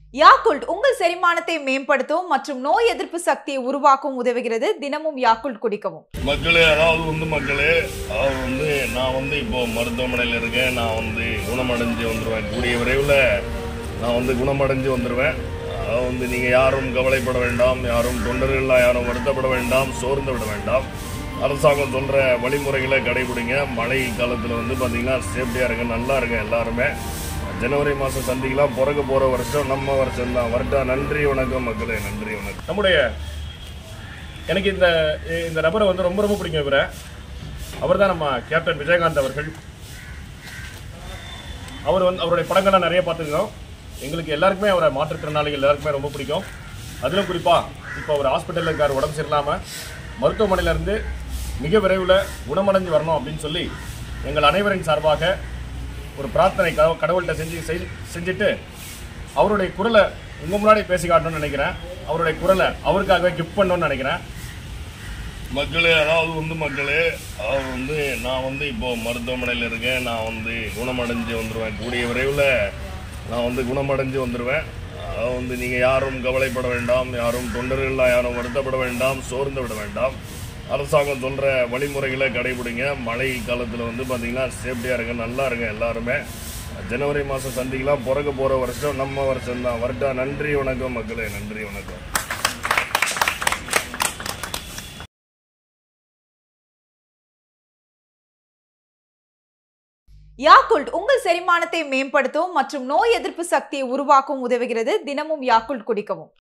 Yakult உங்கள் செரிமானத்தை மேம்படுத்தவும் மற்றும் நோய் எதிர்ப்பு சக்தியை உருவாக்கவும் உதவுகிறது தினமும் யாக்குல்ட் குடிக்கவும் மக்களே அதாவது வந்து மக்களே அதாவது வந்து நான் வந்து இப்போ மருத்துவமனையில் இருக்கேன் நான் வந்து குணமடைஞ்சு வந்துடுவேன் கூடிய விரைவில் நான் வந்து குணமடைஞ்சு வந்துடுவேன் அதாவது வந்து நீங்கள் யாரும் கவலைப்பட வேண்டாம் யாரும் தொண்டர்கள்லாம் யாரும் வருத்தப்பட வேண்டாம் சோர்ந்து விட வேண்டாம் அரசாங்கம் சொல்கிற வழிமுறைகளை கடைபிடிங்க மழை காலத்தில் வந்து பார்த்தீங்கன்னா சேஃப்டியாக இருங்க நல்லா இருங்க எல்லாருமே ஜனவரி மாதம் சந்திக்கலாம் பிறகு போகிற வருஷம் நம்ம வருஷம் தான் வரட்டா நன்றி வணக்கம் மக்களே நன்றி வணக்கம் நம்முடைய எனக்கு இந்த இந்த நபரை வந்து ரொம்ப ரொம்ப பிடிக்கும் இவரை அவர் தான் நம்ம கேப்டன் விஜயகாந்த் அவர்கள் அவர் வந்து அவருடைய படங்கள்லாம் நிறைய பார்த்துருக்கோம் எங்களுக்கு எல்லாருக்குமே அவரை மாற்றுத்திறனாளிகள் எல்லாருக்குமே ரொம்ப பிடிக்கும் அதிலும் குறிப்பாக இப்போ அவர் ஹாஸ்பிட்டலில் இருக்கார் உடம்பு சரியில்லாமல் மருத்துவமனையிலேருந்து மிக விரைவில் குணமடைஞ்சு வரணும் அப்படின்னு சொல்லி எங்கள் அனைவரின் சார்பாக ஒரு பிரார்த்தனை கட- கடவுள்கிட்ட செஞ்சு செய்- செஞ்சுட்டு அவருடைய குரலை உங்கள் முன்னாடி பேசி காட்டணும்னு நினைக்கிறேன் அவருடைய குரலை அவருக்காகவே கிஃப்ட் பண்ணணும்னு நினைக்கிறேன் மக்களே அதாவது வந்து மக்களே அதாவது வந்து நான் வந்து இப்போ மருத்துவமனையில் இருக்கேன் நான் வந்து குணமடைஞ்சு வந்துடுவேன் கூடிய விரைவில் நான் வந்து குணமடைஞ்சு வந்துடுவேன் அதாவது வந்து நீங்கள் யாரும் கவலைப்பட வேண்டாம் யாரும் தொண்டர்கள்லாம் யாரும் வருத்தப்பட வேண்டாம் சோர்ந்து விட வேண்டாம் அரசாங்கம் சொல்கிற வழிமுறைகளை கடைபிடிங்க மழை காலத்தில் வந்து பார்த்தீங்கன்னா சேஃப்டியாக இருங்க நல்லா இருங்க எல்லாருமே ஜனவரி மாதம் சந்திக்கலாம் பிறகு போகிற வருஷம் நம்ம வருஷம் தான் வரட்டா நன்றி வணக்கம் மக்களே நன்றி வணக்கம் யாக்குல்ட் உங்கள் செரிமானத்தை மேம்படுத்தவும் மற்றும் நோய் எதிர்ப்பு சக்தியை உருவாக்கவும் உதவுகிறது தினமும் யாக்குல்ட் குடிக்கவும்